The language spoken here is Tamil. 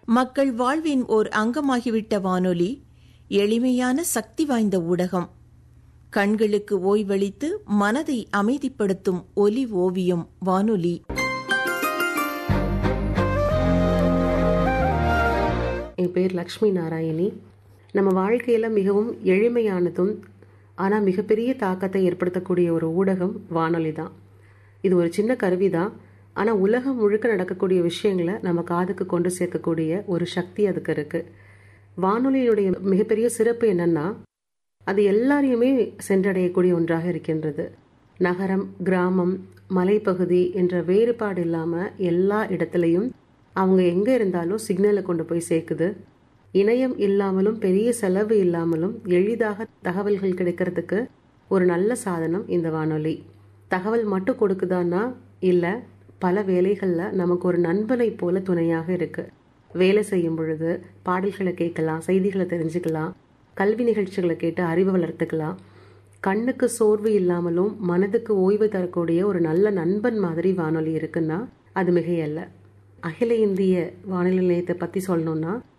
மக்கள் வாழ்வின் ஓர் அங்கமாகிவிட்ட வானொலி எளிமையான சக்தி வாய்ந்த ஊடகம் கண்களுக்கு ஓய்வளித்து மனதை அமைதிப்படுத்தும் ஒலி ஓவியம் வானொலி என் பேர் லக்ஷ்மி நாராயணி நம்ம வாழ்க்கையில் மிகவும் எளிமையானதும் ஆனால் மிகப்பெரிய தாக்கத்தை ஏற்படுத்தக்கூடிய ஒரு ஊடகம் வானொலி தான் இது ஒரு சின்ன கருவி தான் ஆனால் உலகம் முழுக்க நடக்கக்கூடிய விஷயங்களை நம்ம காதுக்கு கொண்டு சேர்க்கக்கூடிய ஒரு சக்தி அதுக்கு இருக்குது வானொலியினுடைய மிகப்பெரிய சிறப்பு என்னன்னா அது எல்லாரையுமே சென்றடையக்கூடிய ஒன்றாக இருக்கின்றது நகரம் கிராமம் மலைப்பகுதி என்ற வேறுபாடு இல்லாமல் எல்லா இடத்துலையும் அவங்க எங்கே இருந்தாலும் சிக்னலை கொண்டு போய் சேர்க்குது இணையம் இல்லாமலும் பெரிய செலவு இல்லாமலும் எளிதாக தகவல்கள் கிடைக்கிறதுக்கு ஒரு நல்ல சாதனம் இந்த வானொலி தகவல் மட்டும் கொடுக்குதான்னா இல்லை பல வேலைகளில் நமக்கு ஒரு நண்பனை போல துணையாக இருக்கு வேலை செய்யும் பொழுது பாடல்களை கேட்கலாம் செய்திகளை தெரிஞ்சுக்கலாம் கல்வி நிகழ்ச்சிகளை கேட்டு அறிவு வளர்த்துக்கலாம் கண்ணுக்கு சோர்வு இல்லாமலும் மனதுக்கு ஓய்வு தரக்கூடிய ஒரு நல்ல நண்பன் மாதிரி வானொலி இருக்குன்னா அது மிகையல்ல அகில இந்திய வானொலி நிலையத்தை பற்றி சொல்லணும்னா